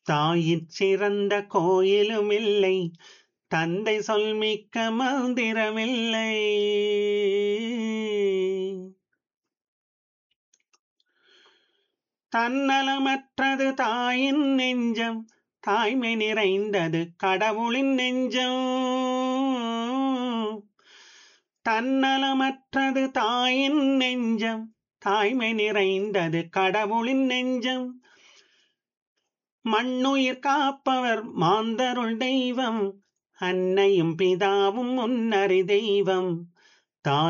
தாயிற் சிறந்த கோயிலுமில்லை தந்தை சொல் மிக்க மந்திரமில்லை தன்னலமற்றது தாயின் நெஞ்சம் தாய்மை நிறைந்தது கடவுளின் நெஞ்சம் தன்னலமற்றது தாயின் நெஞ்சம் தாய்மை நிறைந்தது கடவுளின் நெஞ்சம் மண்ணுயிர் காப்பவர் மாந்தருள் தெய்வம் அன்னையும் பிதாவும் முன்னறி தெய்வம் தாய்